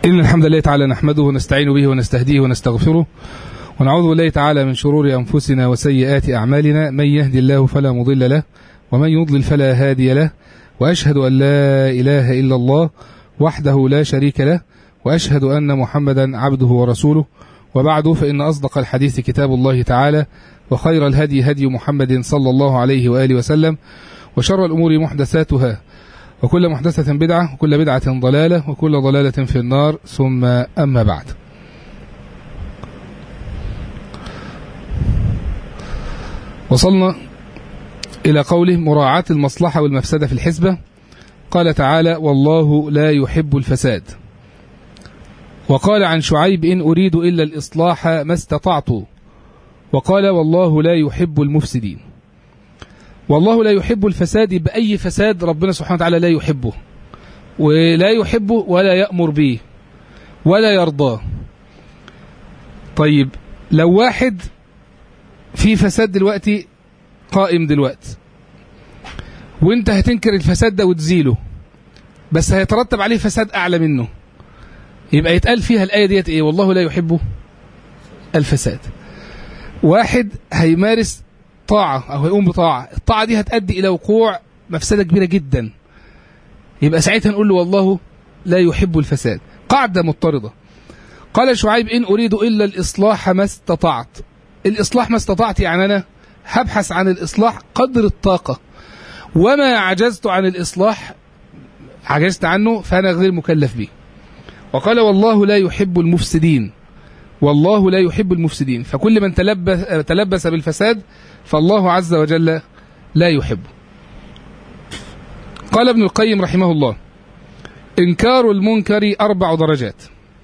إن الحمد لله تعالى نحمده ونستعين به ونستهديه ونستغفره ونعوذ بالله تعالى من شرور أنفسنا وسيئات أعمالنا من يهدي الله فلا مضل له ومن يضلل فلا هادي له وأشهد أن لا إله إلا الله وحده لا شريك له وأشهد أن محمدا عبده ورسوله وبعد فإن أصدق الحديث كتاب الله تعالى وخير الهدي هدي محمد صلى الله عليه وآله وسلم وشر الأمور محدثاتها وكل محدثة بدعة وكل بدعة ضلالة وكل ضلالة في النار ثم أما بعد وصلنا إلى قوله مراعاة المصلحة والمفسدة في الحسبة قال تعالى والله لا يحب الفساد وقال عن شعيب إن أريد إلا الإصلاح ما استطعت وقال والله لا يحب المفسدين والله لا يحب الفساد بأي فساد ربنا سبحانه وتعالى لا يحبه ولا يحبه ولا يأمر به ولا يرضاه طيب لو واحد في فساد دلوقتي قائم دلوقتي وانت هتنكر الفساد ده وتزيله بس هيترتب عليه فساد اعلى منه يبقى يتقال فيها الايه ديت ايه والله لا يحب الفساد واحد هيمارس طاعه او هيقوم بطاعه الطاعه دي هتؤدي الى وقوع مفسده كبيره جدا يبقى ساعتها نقول له والله لا يحب الفساد قاعده مضطرده قال شعيب ان اريد الا الاصلاح ما استطعت الاصلاح ما استطعت يعني انا هبحث عن الاصلاح قدر الطاقه وما عجزت عن الإصلاح عجزت عنه فأنا غير مكلف به وقال والله لا يحب المفسدين والله لا يحب المفسدين فكل من تلبس, تلبس بالفساد فالله عز وجل لا يحبه قال ابن القيم رحمه الله إنكار المنكر أربع درجات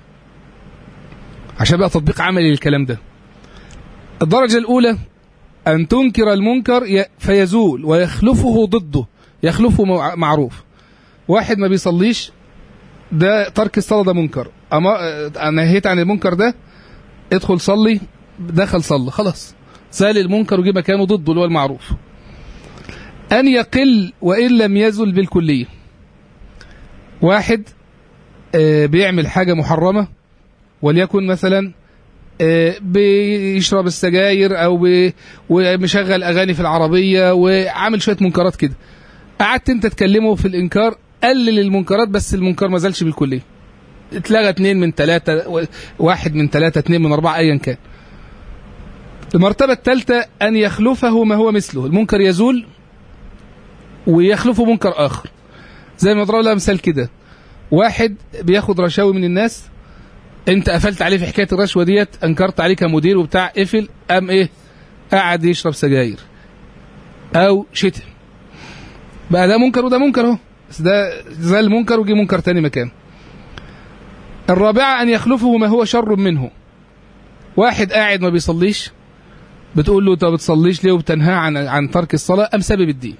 عشان بقى تطبيق عملي للكلام ده الدرجة الأولى أن تنكر المنكر فيزول ويخلفه ضده يخلفه معروف واحد ما بيصليش ده ترك الصلاة ده منكر أما نهيت عن المنكر ده ادخل صلي دخل صلى خلاص زال المنكر وجي مكانه ضده اللي هو المعروف أن يقل وإن لم يزل بالكلية واحد بيعمل حاجة محرمة وليكن مثلا بيشرب السجاير او ومشغل اغاني في العربيه وعامل شويه منكرات كده قعدت انت تكلمه في الانكار قلل المنكرات بس المنكر ما زالش بالكليه اتلغى اثنين من ثلاثة واحد من ثلاثة اثنين من أربعة أيا كان المرتبة الثالثة أن يخلفه ما هو مثله المنكر يزول ويخلفه منكر آخر زي ما اضرب لها مثال كده واحد بياخد رشاوي من الناس انت قفلت عليه في حكايه الرشوه ديت انكرت عليه كمدير وبتاع قفل قام ايه قعد يشرب سجاير او شتم بقى ده منكر وده منكر اهو بس ده زي المنكر وجي منكر تاني مكان الرابعه ان يخلفه ما هو شر منه واحد قاعد ما بيصليش بتقول له انت ما بتصليش ليه وبتنهاه عن عن ترك الصلاه ام سبب الدين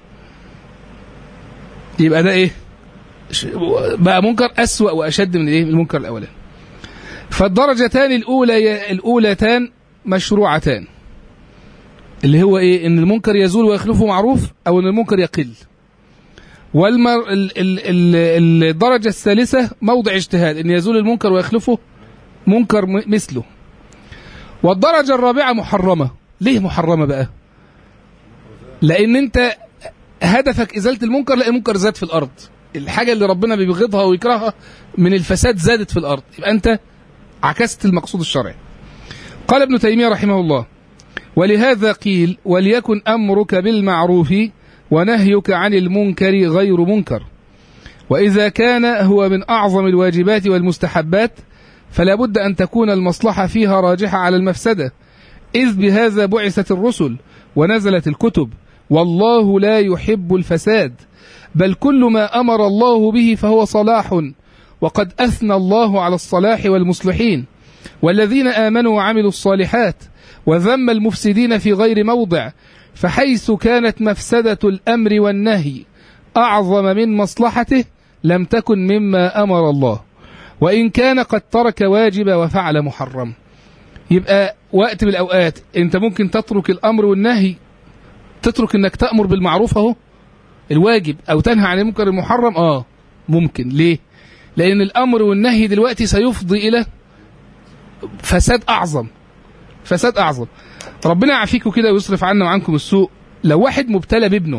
يبقى ده ايه بقى منكر اسوا واشد من الايه المنكر الاولاني فالدرجتان الأولى الأولتان مشروعتان اللي هو إيه إن المنكر يزول ويخلفه معروف أو إن المنكر يقل والمر ال ال ال الدرجة الثالثة موضع اجتهاد إن يزول المنكر ويخلفه منكر مثله والدرجة الرابعة محرمة ليه محرمة بقى لأن أنت هدفك إزالة المنكر لأن المنكر زاد في الأرض الحاجة اللي ربنا بيبغضها ويكرهها من الفساد زادت في الأرض يبقى أنت عكست المقصود الشرعي قال ابن تيمية رحمه الله ولهذا قيل وليكن أمرك بالمعروف ونهيك عن المنكر غير منكر وإذا كان هو من أعظم الواجبات والمستحبات فلا بد أن تكون المصلحة فيها راجحة على المفسدة إذ بهذا بعثت الرسل ونزلت الكتب والله لا يحب الفساد بل كل ما أمر الله به فهو صلاح وقد أثنى الله على الصلاح والمصلحين والذين آمنوا وعملوا الصالحات وذم المفسدين في غير موضع فحيث كانت مفسدة الأمر والنهي أعظم من مصلحته لم تكن مما أمر الله وإن كان قد ترك واجب وفعل محرم يبقى وقت من الأوقات أنت ممكن تترك الأمر والنهي تترك أنك تأمر بالمعروف أهو الواجب أو تنهى عن المنكر المحرم آه ممكن ليه لأن الأمر والنهي دلوقتي سيفضي إلى فساد أعظم فساد أعظم ربنا يعافيكم كده ويصرف عنا وعنكم السوء لو واحد مبتلى بابنه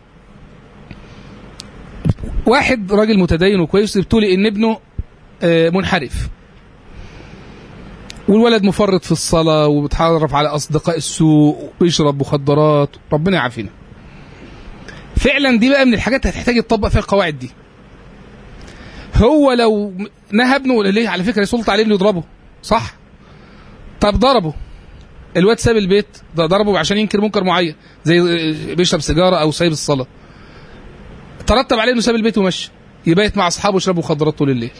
واحد راجل متدين وكويس يبتلي ان ابنه آه، منحرف والولد مفرط في الصلاة وبيتعرف على أصدقاء السوء وبيشرب مخدرات ربنا يعافينا فعلا دي بقى من الحاجات اللي هتحتاج يتطبق فيها القواعد دي هو لو نهى ابنه ليه على فكرة يسلط عليه ابنه يضربه صح طب ضربه الواد ساب البيت ده ضربه عشان ينكر منكر معين زي بيشرب سيجاره او سايب الصلاه ترتب عليه انه ساب البيت ومشى يبيت مع اصحابه ويشربوا مخدرات طول الليل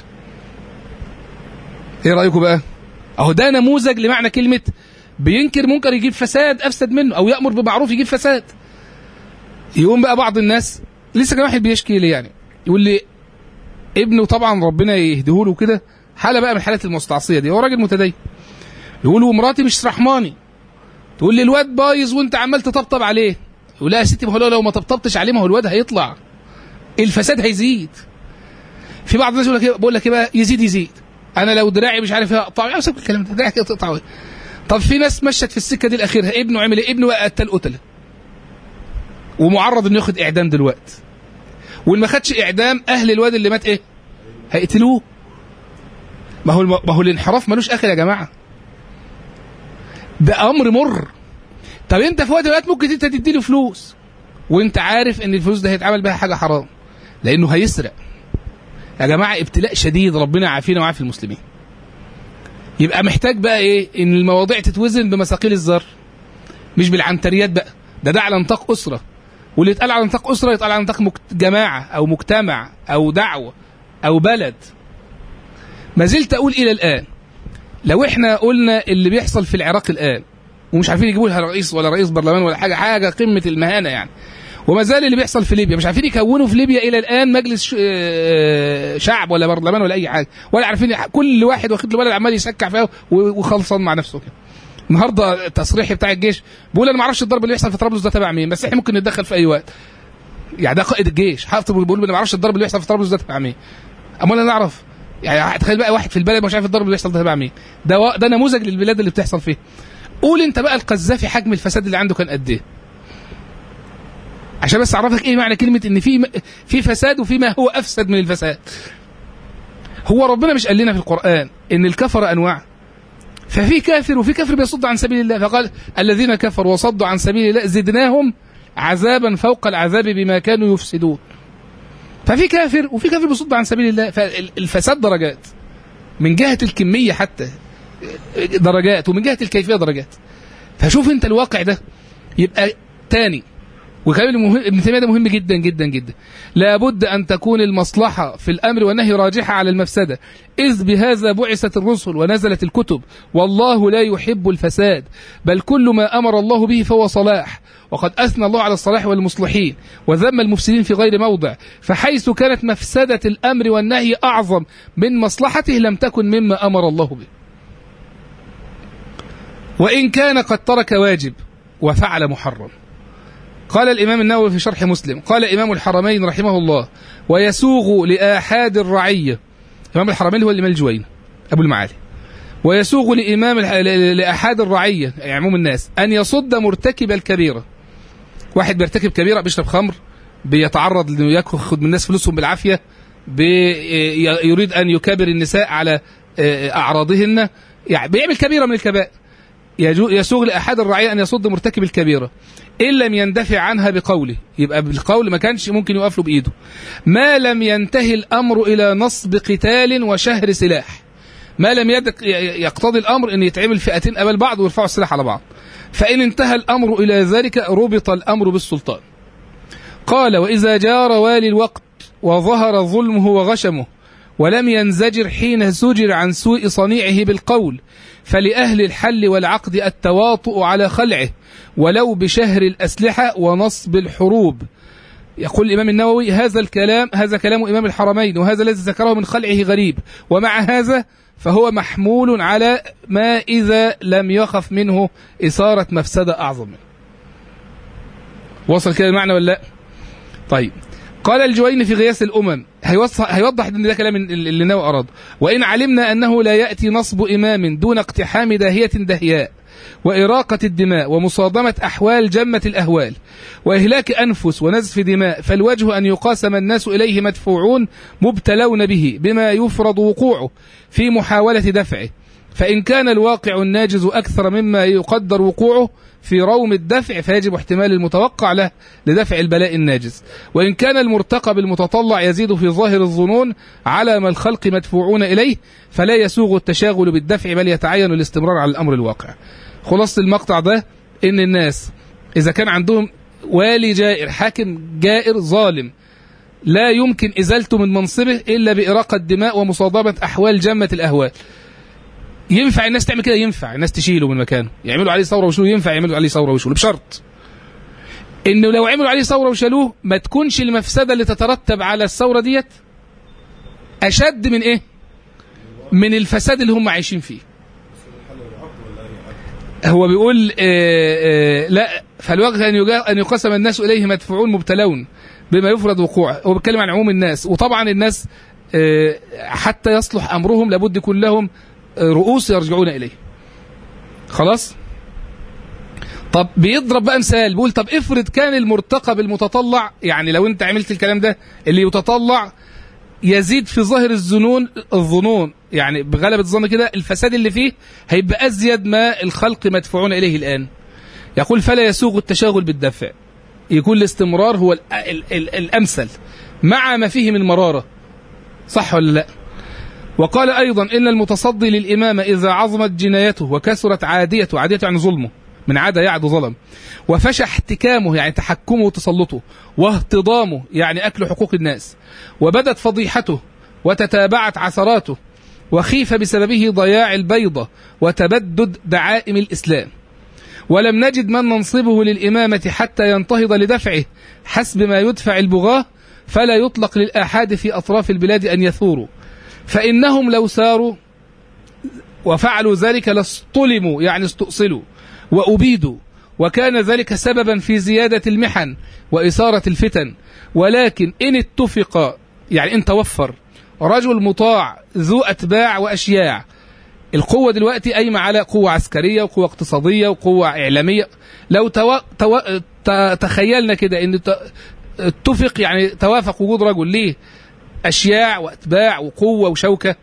ايه رايكم بقى اهو ده نموذج لمعنى كلمه بينكر منكر يجيب فساد افسد منه او يامر بمعروف يجيب فساد يقوم بقى بعض الناس لسه كان واحد بيشكي لي يعني يقول لي ابنه طبعا ربنا يهديه كده حاله بقى من الحالات المستعصيه دي هو راجل متدين يقول ومراتي مش رحماني تقول لي الواد بايظ وانت عمال تطبطب عليه يقول لا يا ستي ما هو لو ما طبطبتش عليه ما هو الواد هيطلع الفساد هيزيد في بعض الناس يقول لك إيه- بقول لك ايه بقى يزيد يزيد انا لو دراعي مش عارف ايه اقطعه يا سيب الكلام ده دراعي كده تقطعه إيه؟ طب في ناس مشت في السكه دي الاخيره ابنه عمل ايه ابنه بقى قتل قتله ومعرض انه ياخد اعدام دلوقتي واللي ما خدش اعدام اهل الواد اللي مات ايه هيقتلوه ما هو الم... ما هو الانحراف ملوش اخر يا جماعه ده امر مر طب انت في وقت من الأوقات ممكن انت تديله فلوس وانت عارف ان الفلوس ده هيتعمل بها حاجه حرام لانه هيسرق يا جماعه ابتلاء شديد ربنا يعافينا ويعافي المسلمين يبقى محتاج بقى ايه ان المواضيع تتوزن بمثاقيل الذر مش بالعنتريات بقى ده ده على نطاق اسره واللي يتقال على نطاق اسره يتقال على نطاق مجت- جماعه او مجتمع او دعوه او بلد ما زلت اقول الى الان لو احنا قلنا اللي بيحصل في العراق الان ومش عارفين يجيبوا لها رئيس ولا رئيس برلمان ولا حاجه حاجه قمه المهانه يعني وما زال اللي بيحصل في ليبيا مش عارفين يكونوا في ليبيا الى الان مجلس ش- آه، شعب ولا برلمان ولا اي حاجه ولا عارفين كل واحد واخد له بلد عمال يسكع فيها و- وخلصان مع نفسه كده النهارده التصريح بتاع الجيش بيقول انا ما اعرفش الضرب اللي بيحصل في طرابلس ده تبع مين بس احنا ممكن نتدخل في اي وقت يعني ده قائد الجيش حافظ بيقول انا ما اعرفش الضرب اللي بيحصل في طرابلس ده تبع مين امال انا اعرف يعني تخيل بقى واحد في البلد مش عارف الضرب اللي بيحصل ده تبع مين ده و... ده نموذج للبلاد اللي بتحصل فيه قول انت بقى القذافي حجم الفساد اللي عنده كان قد ايه عشان بس اعرفك ايه معنى كلمه ان في في فساد وفي ما هو افسد من الفساد هو ربنا مش قال لنا في القران ان الكفر انواع ففي كافر وفي كافر بيصد عن سبيل الله فقال الذين كفروا وصدوا عن سبيل الله زدناهم عذابا فوق العذاب بما كانوا يفسدون ففي كافر وفي كافر بيصد عن سبيل الله فالفساد درجات من جهة الكمية حتى درجات ومن جهة الكيفية درجات فشوف انت الواقع ده يبقى تاني وكلام المهم- ابن تيميه ده مهم جدا جدا جدا لابد ان تكون المصلحه في الامر والنهي راجحه على المفسده اذ بهذا بعثت الرسل ونزلت الكتب والله لا يحب الفساد بل كل ما امر الله به فهو صلاح وقد اثنى الله على الصلاح والمصلحين وذم المفسدين في غير موضع فحيث كانت مفسده الامر والنهي اعظم من مصلحته لم تكن مما امر الله به وان كان قد ترك واجب وفعل محرم قال الإمام النووي في شرح مسلم قال إمام الحرمين رحمه الله ويسوغ لآحاد الرعية إمام الحرمين هو الإمام الجوين أبو المعالي ويسوغ لإمام الح- ل- لآحاد الرعية يعني عموم الناس أن يصد مرتكب الكبيرة واحد بيرتكب كبيرة بيشرب خمر بيتعرض لأنه ياخد من الناس فلوسهم بالعافية بي- يريد أن يكابر النساء على آه، أعراضهن يعني بيعمل كبيرة من الكبائر يجو- يسوغ لأحد الرعية أن يصد مرتكب الكبيرة إن لم يندفع عنها بقوله يبقى بالقول ما كانش ممكن يقف له بإيده ما لم ينتهي الأمر إلى نصب قتال وشهر سلاح ما لم يدق ي- يقتضي الأمر أن يتعمل فئتين قبل بعض ويرفعوا السلاح على بعض فإن انتهى الأمر إلى ذلك ربط الأمر بالسلطان قال وإذا جار والي الوقت وظهر ظلمه وغشمه ولم ينزجر حين زجر عن سوء صنيعه بالقول فلأهل الحل والعقد التواطؤ على خلعه ولو بشهر الأسلحة ونصب الحروب يقول الإمام النووي هذا الكلام هذا كلام إمام الحرمين وهذا الذي ذكره من خلعه غريب ومع هذا فهو محمول على ما إذا لم يخف منه إثارة مفسدة أعظم منه وصل كده المعنى ولا لا طيب قال الجويني في غياث الأمم هيوضح ان ده كلام اللي ناوي أراد وإن علمنا أنه لا يأتي نصب إمام دون اقتحام داهية دهياء وإراقة الدماء ومصادمة أحوال جمة الأهوال وإهلاك أنفس ونزف دماء فالوجه أن يقاسم الناس إليه مدفوعون مبتلون به بما يفرض وقوعه في محاولة دفعه فإن كان الواقع الناجز أكثر مما يقدر وقوعه في روم الدفع فيجب احتمال المتوقع له لدفع البلاء الناجز وإن كان المرتقب المتطلع يزيد في ظاهر الظنون على ما الخلق مدفوعون إليه فلا يسوغ التشاغل بالدفع بل يتعين الاستمرار على الأمر الواقع خلاصة المقطع ده إن الناس إذا كان عندهم والي جائر حاكم جائر ظالم لا يمكن إزالته من منصبه إلا بإراقة دماء ومصادمة أحوال جمة الأهوال ينفع الناس تعمل كده ينفع الناس تشيله من مكانه يعملوا عليه ثوره ويشيلوه ينفع يعملوا عليه ثوره ويشيلوه بشرط انه لو عملوا عليه ثوره وشالوه ما تكونش المفسده اللي تترتب على الثوره ديت اشد من ايه من الفساد اللي هم عايشين فيه هو بيقول آآ آآ لا فالوقت ان ان يقسم الناس اليه مدفوعون مبتلون بما يفرض وقوعه هو بيتكلم عن عموم الناس وطبعا الناس حتى يصلح امرهم لابد يكون لهم رؤوس يرجعون إليه خلاص طب بيضرب بقى مثال بيقول طب افرض كان المرتقب المتطلع يعني لو انت عملت الكلام ده اللي يتطلع يزيد في ظاهر الظنون الظنون يعني بغلبة الظن كده الفساد اللي فيه هيبقى أزيد ما الخلق مدفوعون إليه الآن يقول فلا يسوغ التشاغل بالدفع يكون الاستمرار هو ال ال ال الأمثل مع ما فيه من مرارة صح ولا لا وقال أيضا إن المتصدي للإمامة إذا عظمت جنايته وكثرت عاديته عاديته يعني ظلمه من عادة يعد ظلم وفشى احتكامه يعني تحكمه وتسلطه واهتضامه يعني أكل حقوق الناس وبدت فضيحته وتتابعت عثراته وخيف بسببه ضياع البيضة وتبدد دعائم الإسلام ولم نجد من ننصبه للإمامة حتى ينتهض لدفعه حسب ما يدفع البغاة فلا يطلق للآحاد في أطراف البلاد أن يثوروا فإنهم لو ساروا وفعلوا ذلك لاصطلموا يعني استؤصلوا وأبيدوا وكان ذلك سببا في زيادة المحن وإثارة الفتن ولكن إن اتفق يعني إن توفر رجل مطاع ذو أتباع وأشياع القوة دلوقتي قايمة على قوة عسكرية وقوة اقتصادية وقوة إعلامية لو تو... تو... ت... تخيلنا كده إن ت... اتفق يعني توافق وجود رجل ليه أشياع وأتباع وقوة وشوكة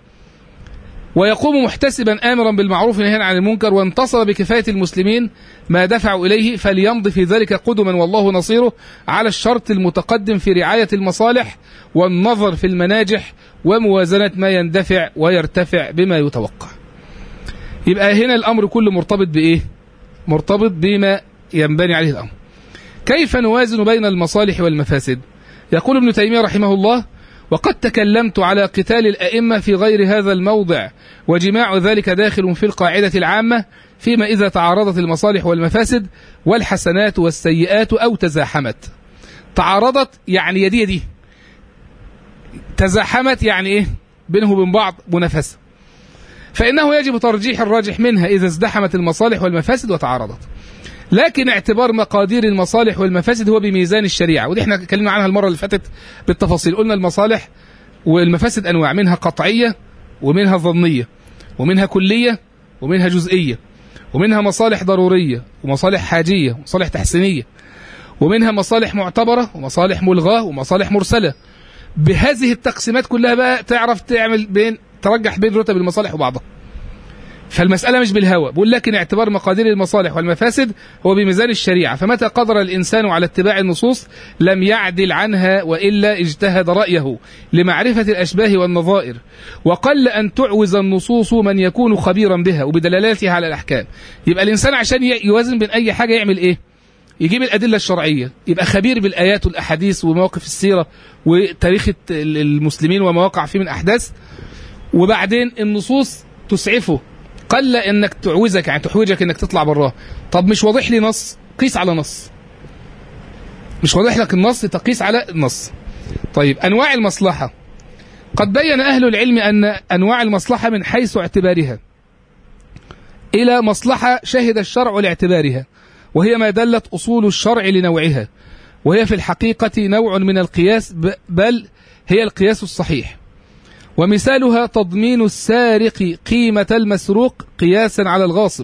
ويقوم محتسبا آمرا بالمعروف نهيا عن المنكر وانتصر بكفاية المسلمين ما دفعوا إليه فليمضي في ذلك قدما والله نصيره على الشرط المتقدم في رعاية المصالح والنظر في المناجح وموازنة ما يندفع ويرتفع بما يتوقع يبقى هنا الأمر كله مرتبط بإيه مرتبط بما ينبني عليه الأمر كيف نوازن بين المصالح والمفاسد يقول ابن تيمية رحمه الله وقد تكلمت على قتال الأئمة في غير هذا الموضع وجماع ذلك داخل في القاعدة العامة فيما إذا تعارضت المصالح والمفاسد والحسنات والسيئات أو تزاحمت تعارضت يعني يدي يدي تزاحمت يعني إيه بينه وبين بعض منافسة فإنه يجب ترجيح الراجح منها إذا ازدحمت المصالح والمفاسد وتعارضت لكن اعتبار مقادير المصالح والمفاسد هو بميزان الشريعة ودي احنا اتكلمنا عنها المرة اللي فاتت بالتفاصيل قلنا المصالح والمفاسد أنواع منها قطعية ومنها ظنية ومنها كلية ومنها جزئية ومنها مصالح ضرورية ومصالح حاجية ومصالح تحسينية ومنها مصالح معتبرة ومصالح ملغاة ومصالح مرسلة بهذه التقسيمات كلها بقى تعرف تعمل بين ترجح بين رتب المصالح وبعضها فالمسألة مش بالهوى بقول لكن اعتبار مقادير المصالح والمفاسد هو بميزان الشريعة فمتى قدر الإنسان على اتباع النصوص لم يعدل عنها وإلا اجتهد رأيه لمعرفة الأشباه والنظائر وقل أن تعوز النصوص من يكون خبيرا بها وبدلالاتها على الأحكام يبقى الإنسان عشان يوازن بين أي حاجة يعمل إيه يجيب الأدلة الشرعية يبقى خبير بالآيات والأحاديث ومواقف السيرة وتاريخ المسلمين وما وقع فيه من أحداث وبعدين النصوص تسعفه قل انك تعوزك يعني تحوجك انك تطلع براه طب مش واضح لي نص قيس على نص مش واضح لك النص تقيس على النص طيب انواع المصلحه قد بين اهل العلم ان انواع المصلحه من حيث اعتبارها الى مصلحه شهد الشرع لاعتبارها وهي ما دلت اصول الشرع لنوعها وهي في الحقيقة نوع من القياس ب- بل هي القياس الصحيح ومثالها تضمين السارق قيمة المسروق قياسا على الغاصب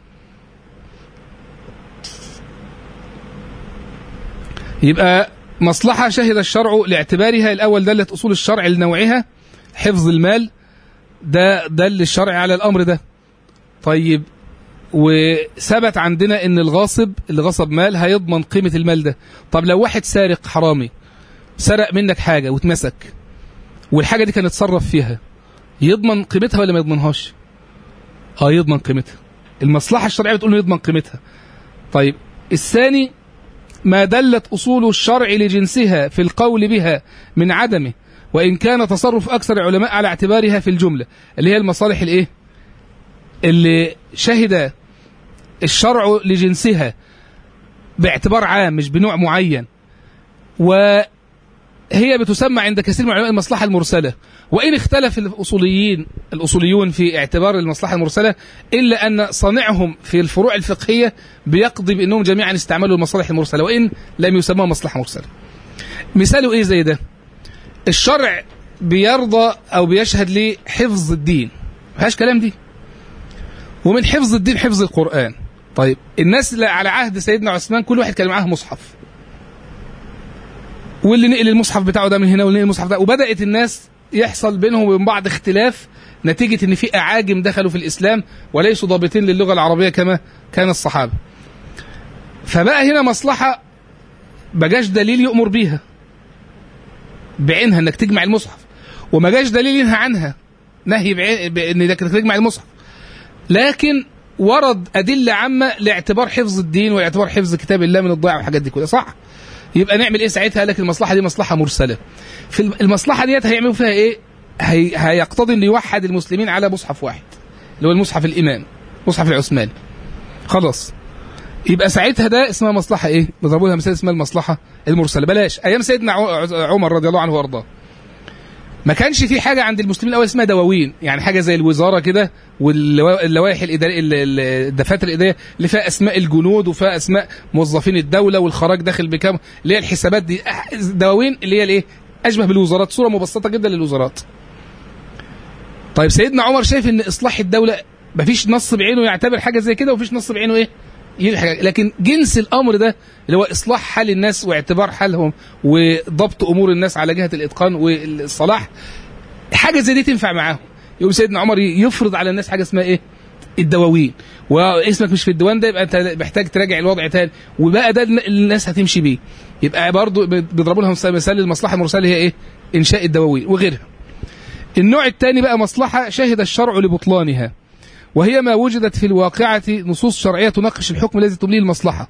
يبقى مصلحة شهد الشرع لاعتبارها الأول دلت أصول الشرع لنوعها حفظ المال ده دل الشرع على الأمر ده طيب وثبت عندنا ان الغاصب اللي غصب مال هيضمن قيمة المال ده طب لو واحد سارق حرامي سرق منك حاجة واتمسك والحاجة دي كان اتصرف فيها يضمن قيمتها ولا ما يضمنهاش اه يضمن قيمتها المصلحة الشرعية بتقول له يضمن قيمتها طيب الثاني ما دلت أصول الشرع لجنسها في القول بها من عدمه وإن كان تصرف أكثر العلماء على اعتبارها في الجملة اللي هي المصالح الإيه اللي شهد الشرع لجنسها باعتبار عام مش بنوع معين وهي بتسمى عند كثير من علماء المصلحة المرسلة وإن اختلف الأصوليين الأصوليون في اعتبار المصلحة المرسلة إلا أن صانعهم في الفروع الفقهية بيقضي بأنهم جميعا استعملوا المصالح المرسلة وإن لم يسموها مصلحة مرسلة مثاله إيه زي ده الشرع بيرضى أو بيشهد لحفظ الدين مفيهاش كلام دي ومن حفظ الدين حفظ القرآن طيب الناس اللي على عهد سيدنا عثمان كل واحد كان معاه مصحف واللي نقل المصحف بتاعه ده من هنا واللي نقل المصحف ده وبدأت الناس يحصل بينهم وبين بعض اختلاف نتيجة ان في اعاجم دخلوا في الاسلام وليسوا ضابطين للغة العربية كما كان الصحابة فبقى هنا مصلحة بجاش دليل يؤمر بيها بعينها انك تجمع المصحف وما جاش دليل ينهى عنها نهي بعين بانك تجمع المصحف لكن ورد أدلة عامة لاعتبار حفظ الدين واعتبار حفظ كتاب الله من الضياع والحاجات دي كلها صح يبقى نعمل ايه ساعتها لكن المصلحة دي مصلحة مرسلة في المصلحة ديت هيعملوا فيها ايه هي هيقتضي ان يوحد المسلمين على مصحف واحد اللي هو المصحف الامام مصحف العثماني خلاص يبقى ساعتها ده اسمها مصلحة ايه بيضربوا لها مثال اسمها المصلحة المرسلة بلاش ايام سيدنا عمر رضي الله عنه وارضاه ما كانش في حاجه عند المسلمين الاول اسمها دواوين يعني حاجه زي الوزاره كده واللوائح الاداريه الدفاتر الاداريه اللي فيها اسماء الجنود وفيها اسماء موظفين الدوله والخراج داخل بكام اللي هي الحسابات دي دواوين اللي هي الايه اشبه بالوزارات صوره مبسطه جدا للوزارات طيب سيدنا عمر شايف ان اصلاح الدوله مفيش نص بعينه يعتبر حاجه زي كده ومفيش نص بعينه ايه لكن جنس الامر ده اللي هو اصلاح حال الناس واعتبار حالهم وضبط امور الناس على جهه الاتقان والصلاح حاجه زي دي تنفع معاهم يقوم سيدنا عمر يفرض على الناس حاجه اسمها ايه الدواوين واسمك مش في الديوان ده يبقى انت محتاج تراجع الوضع تاني وبقى ده الناس هتمشي بيه يبقى برضه بيضربوا لهم مثال المصلحه المرسله هي ايه انشاء الدواوين وغيرها النوع الثاني بقى مصلحه شهد الشرع لبطلانها وهي ما وجدت في الواقعة نصوص شرعية تناقش الحكم الذي تبليه المصلحة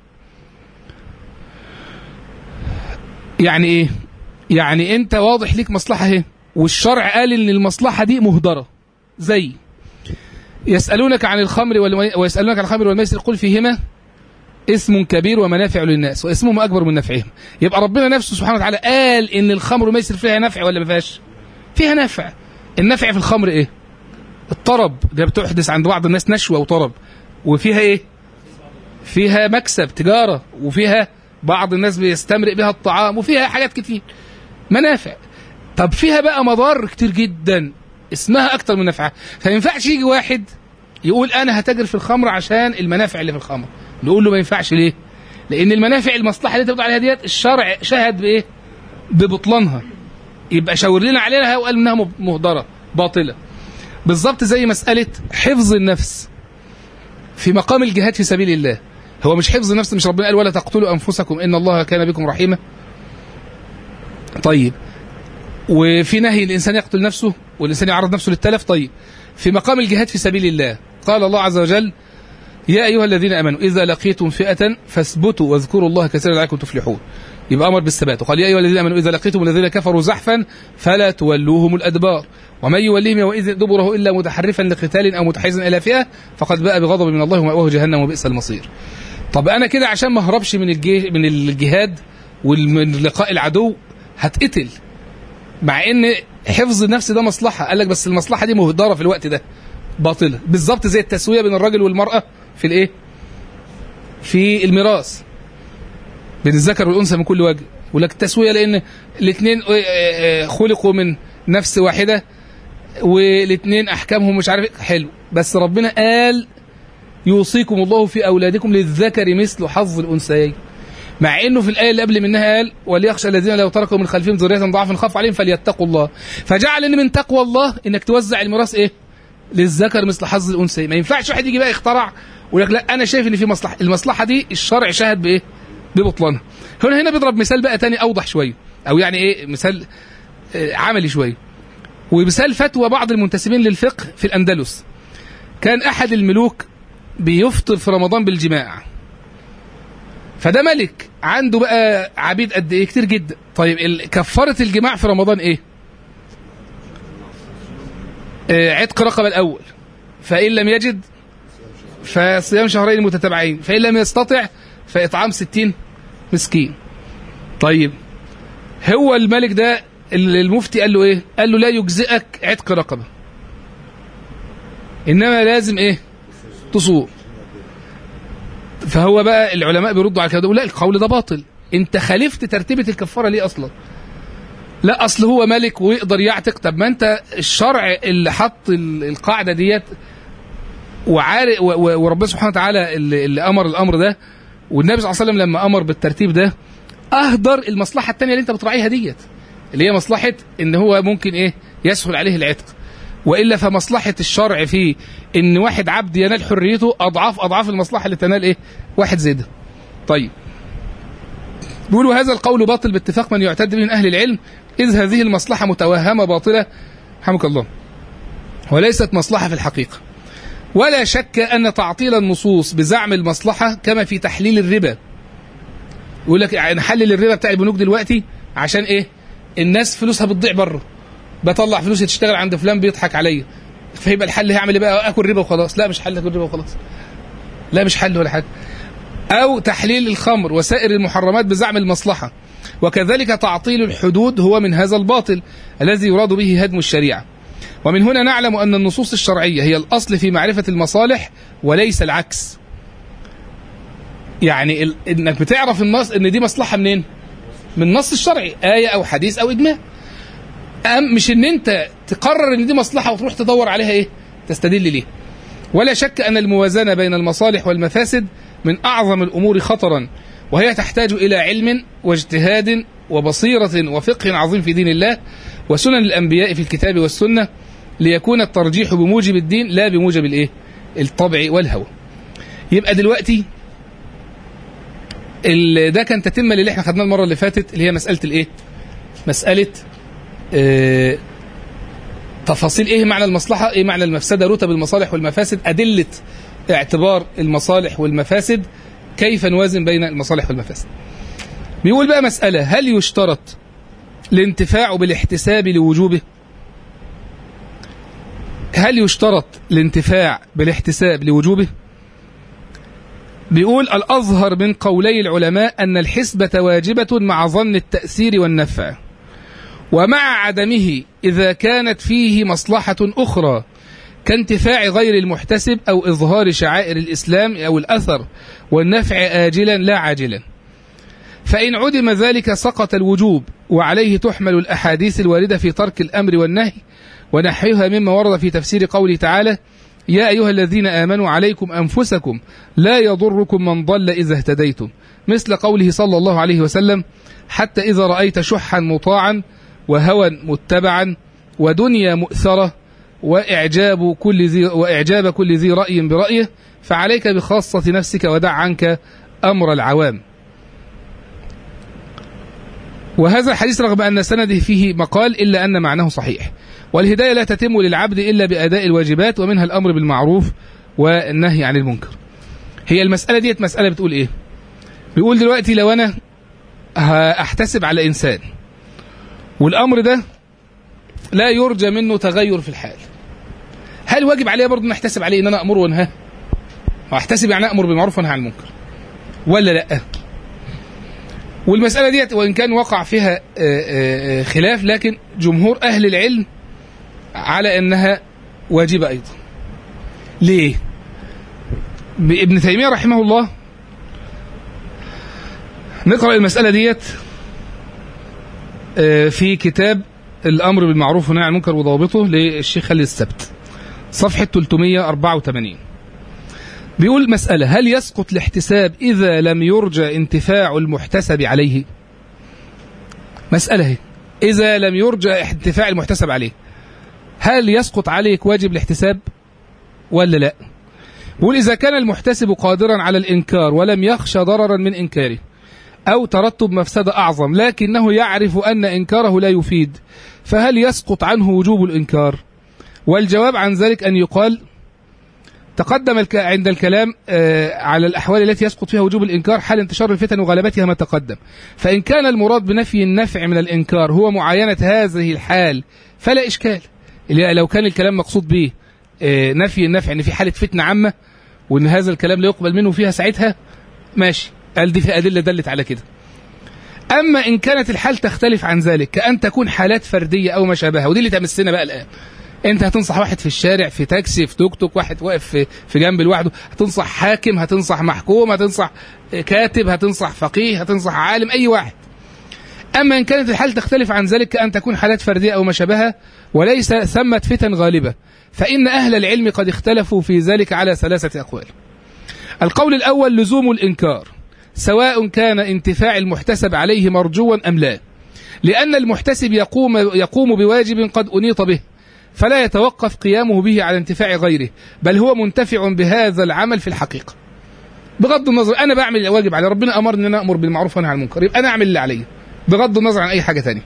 يعني ايه يعني انت واضح ليك مصلحة اهي والشرع قال ان المصلحة دي مهدرة زي يسألونك عن الخمر ويسألونك عن الخمر والميسر قل فيهما اسم كبير ومنافع للناس واسمهم اكبر من نفعهم يبقى ربنا نفسه سبحانه وتعالى قال ان الخمر والميسر فيها نفع ولا ما فيهاش فيها نفع النفع في الخمر ايه الطرب ده بتحدث عند بعض الناس نشوة وطرب وفيها ايه فيها مكسب تجارة وفيها بعض الناس بيستمرئ بها الطعام وفيها حاجات كتير منافع طب فيها بقى مضار كتير جدا اسمها اكتر من نفعها فما ينفعش يجي واحد يقول انا هتاجر في الخمر عشان المنافع اللي في الخمر نقول له ما ينفعش ليه لان المنافع المصلحه اللي انت بتقول عليها ديت الشرع شهد بايه ببطلانها يبقى شاور لنا عليها وقال انها مهدره باطله بالظبط زي مسألة حفظ النفس في مقام الجهاد في سبيل الله هو مش حفظ النفس مش ربنا قال ولا تقتلوا أنفسكم إن الله كان بكم رحيما طيب وفي نهي الإنسان يقتل نفسه والإنسان يعرض نفسه للتلف طيب في مقام الجهاد في سبيل الله قال الله عز وجل يا أيها الذين آمنوا إذا لقيتم فئة فاثبتوا واذكروا الله كثيرا لعلكم تفلحون يبقى أمر بالثبات وقال يا أيها الذين آمنوا إذا لقيتم الذين كفروا زحفا فلا تولوهم الأدبار ومن يوليهم يومئذ دبره إلا متحرفا لقتال أو متحيزا إلى فئة فقد باء بغضب من الله ومأواه جهنم وبئس المصير طب أنا كده عشان ما أهربش من الجي من الجهاد ومن لقاء العدو هتقتل مع ان حفظ النفس ده مصلحه قال لك بس المصلحه دي مهدره في الوقت ده باطله بالظبط زي التسويه بين الراجل والمراه في الايه في الميراث بين الذكر والانثى من كل وجه يقول لك التسويه لان الاثنين خلقوا من نفس واحده والاثنين احكامهم مش عارف حلو بس ربنا قال يوصيكم الله في اولادكم للذكر مثل حظ الانثيين مع انه في الايه اللي قبل منها قال وليخشى الذين لو تركوا من خلفهم ذريه ضعفا خاف عليهم فليتقوا الله فجعل ان من تقوى الله انك توزع الميراث ايه للذكر مثل حظ الانثيين ما ينفعش واحد يجي بقى يخترع ويقول لك لا انا شايف ان في مصلحه المصلحه دي الشرع شاهد بايه ببطلانها هنا هنا بيضرب مثال بقى تاني اوضح شويه او يعني ايه مثال عملي شويه ومثال فتوى بعض المنتسبين للفقه في الاندلس كان احد الملوك بيفطر في رمضان بالجماع فده ملك عنده بقى عبيد قد ايه كتير جدا طيب كفاره الجماع في رمضان ايه آه عتق رقبه الاول فان لم يجد فصيام شهرين متتابعين فان لم يستطع فاطعام ستين مسكين طيب هو الملك ده المفتي قال له ايه قال له لا يجزئك عتق رقبه انما لازم ايه تصوم فهو بقى العلماء بيردوا على كده لا القول ده باطل انت خالفت ترتيبه الكفاره ليه اصلا لا اصل هو ملك ويقدر يعتق طب ما انت الشرع اللي حط القاعده ديت وعارف وربنا سبحانه وتعالى اللي, اللي امر الامر ده والنبي صلى الله عليه وسلم لما امر بالترتيب ده اهدر المصلحه الثانيه اللي انت بتراعيها ديت اللي هي مصلحه ان هو ممكن ايه يسهل عليه العتق والا فمصلحه الشرع في ان واحد عبد ينال حريته اضعاف اضعاف المصلحه اللي تنال ايه واحد زي ده طيب بيقولوا هذا القول باطل باتفاق من يعتد به من اهل العلم اذ هذه المصلحه متوهمه باطله رحمك الله وليست مصلحه في الحقيقه ولا شك ان تعطيل النصوص بزعم المصلحه كما في تحليل الربا يقول لك يعني نحلل الربا بتاع البنوك دلوقتي عشان ايه الناس فلوسها بتضيع بره بطلع فلوسي تشتغل عند فلان بيضحك عليا فيبقى الحل هيعمل ايه بقى اكل ربا وخلاص لا مش حل اكل ربا وخلاص لا مش حل ولا حاجه او تحليل الخمر وسائر المحرمات بزعم المصلحه وكذلك تعطيل الحدود هو من هذا الباطل الذي يراد به هدم الشريعه ومن هنا نعلم ان النصوص الشرعيه هي الاصل في معرفه المصالح وليس العكس يعني ال... انك بتعرف النص ان دي مصلحه منين من النص الشرعي ايه او حديث او اجماع أم مش ان انت تقرر ان دي مصلحه وتروح تدور عليها ايه تستدل ليه ولا شك ان الموازنه بين المصالح والمفاسد من اعظم الامور خطرا وهي تحتاج الى علم واجتهاد وبصيره وفقه عظيم في دين الله وسنن الانبياء في الكتاب والسنه ليكون الترجيح بموجب الدين لا بموجب الايه الطبع والهوى يبقى دلوقتي ده كان تتمه للي احنا خدناه المره اللي فاتت اللي هي مساله الايه مساله اه تفاصيل ايه معنى المصلحه ايه معنى المفسده رتب المصالح والمفاسد ادله اعتبار المصالح والمفاسد كيف نوازن بين المصالح والمفاسد بيقول بقى مساله هل يشترط الانتفاع بالاحتساب لوجوبه هل يشترط الانتفاع بالاحتساب لوجوبه بيقول الأظهر من قولي العلماء أن الحسبة واجبة مع ظن التأثير والنفع ومع عدمه إذا كانت فيه مصلحة أخرى كانتفاع غير المحتسب أو إظهار شعائر الإسلام أو الأثر والنفع آجلا لا عاجلا فإن عدم ذلك سقط الوجوب وعليه تحمل الأحاديث الواردة في ترك الأمر والنهي ونحيها مما ورد في تفسير قوله تعالى يا أيها الذين آمنوا عليكم أنفسكم لا يضركم من ضل إذا اهتديتم مثل قوله صلى الله عليه وسلم حتى إذا رأيت شحا مطاعا وهوى متبعا ودنيا مؤثرة وإعجاب كل ذي وإعجاب كل ذي رأي برأيه فعليك بخاصة نفسك ودع عنك أمر العوام وهذا الحديث رغم أن سنده فيه مقال إلا أن معناه صحيح والهداية لا تتم للعبد إلا بأداء الواجبات ومنها الأمر بالمعروف والنهي عن المنكر هي المسألة ديت مسألة بتقول إيه بيقول دلوقتي لو أنا أحتسب على إنسان والأمر ده لا يرجى منه تغير في الحال هل واجب عليه برضه ان احتسب عليه ان انا امر وانهى واحتسب يعني امر بالمعروف وانهى عن المنكر ولا لا والمساله ديت وان كان وقع فيها خلاف لكن جمهور اهل العلم على انها واجبه ايضا ليه ابن تيميه رحمه الله نقرأ المسألة ديت آه، في كتاب الأمر بالمعروف والنهي عن المنكر وضوابطه للشيخ خالد السبت صفحة 384 بيقول مسألة هل يسقط الاحتساب إذا لم يرجى انتفاع المحتسب عليه مسألة هي إذا لم يرجى انتفاع المحتسب عليه هل يسقط عليك واجب الاحتساب ولا لا بيقول إذا كان المحتسب قادرا على الإنكار ولم يخشى ضررا من إنكاره أو ترتب مفسدة أعظم لكنه يعرف أن إنكاره لا يفيد فهل يسقط عنه وجوب الإنكار والجواب عن ذلك أن يقال تقدم الك... عند الكلام آه على الأحوال التي يسقط فيها وجوب الإنكار حال انتشار الفتن وغلبتها ما تقدم فإن كان المراد بنفي النفع من الإنكار هو معاينة هذه الحال فلا إشكال اللي لو كان الكلام مقصود به آه نفي النفع ان في حاله فتنه عامه وان هذا الكلام لا يقبل منه فيها ساعتها ماشي قال دي في ادله دلت على كده اما ان كانت الحال تختلف عن ذلك كان تكون حالات فرديه او ما شابهها ودي اللي تمسنا بقى الان انت هتنصح واحد في الشارع في تاكسي في توك توك واحد واقف في, في جنب لوحده هتنصح حاكم هتنصح محكوم هتنصح كاتب هتنصح فقيه هتنصح عالم اي واحد أما إن كانت الحال تختلف عن ذلك كأن تكون حالات فردية أو ما شابهها وليس ثمة فتن غالبة فإن أهل العلم قد اختلفوا في ذلك على ثلاثة أقوال القول الأول لزوم الإنكار سواء كان انتفاع المحتسب عليه مرجوا أم لا لأن المحتسب يقوم, يقوم بواجب قد أنيط به فلا يتوقف قيامه به على انتفاع غيره بل هو منتفع بهذا العمل في الحقيقة بغض النظر أنا بعمل الواجب علي ربنا أمرني أن أنا أمر بالمعروف وأنهى عن المنكر يبقى أنا أعمل اللي عليا بغض النظر عن أي حاجة تانية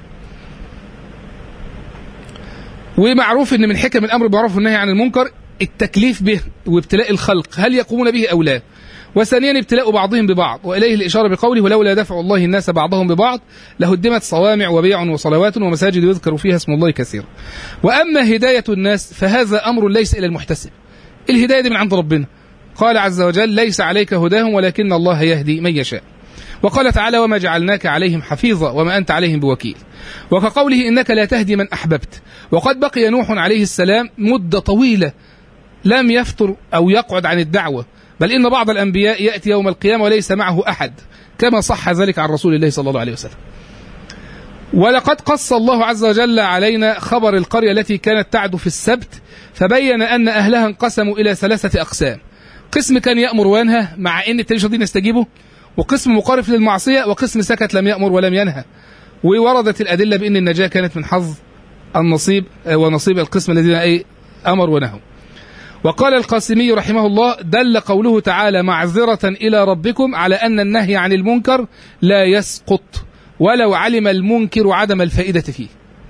ومعروف ان من حكم الامر بالمعروف والنهي عن المنكر التكليف به وابتلاء الخلق هل يقومون به او لا وثانيا ابتلاء بعضهم ببعض واليه الاشاره بقوله ولولا دفع الله الناس بعضهم ببعض لهدمت صوامع وبيع وصلوات ومساجد يذكر فيها اسم الله كثيرا واما هدايه الناس فهذا امر ليس الى المحتسب الهدايه دي من عند ربنا قال عز وجل ليس عليك هداهم ولكن الله يهدي من يشاء وقال تعالى وما جعلناك عليهم حفيظا وما أنت عليهم بوكيل وكقوله إنك لا تهدي من أحببت وقد بقي نوح عليه السلام مدة طويلة لم يفتر أو يقعد عن الدعوة بل إن بعض الأنبياء يأتي يوم القيامة وليس معه أحد كما صح ذلك عن رسول الله صلى الله عليه وسلم ولقد قص الله عز وجل علينا خبر القرية التي كانت تعد في السبت فبين أن أهلها انقسموا إلى ثلاثة أقسام قسم كان يأمر وينهى مع أن التاني دين يستجيبه وقسم مقارف للمعصية وقسم سكت لم يأمر ولم ينهى ووردت الأدلة بأن النجاة كانت من حظ النصيب ونصيب القسم الذين أي أمر ونهوا وقال القاسمي رحمه الله دل قوله تعالى معذرة إلى ربكم على أن النهي عن المنكر لا يسقط ولو علم المنكر عدم الفائدة فيه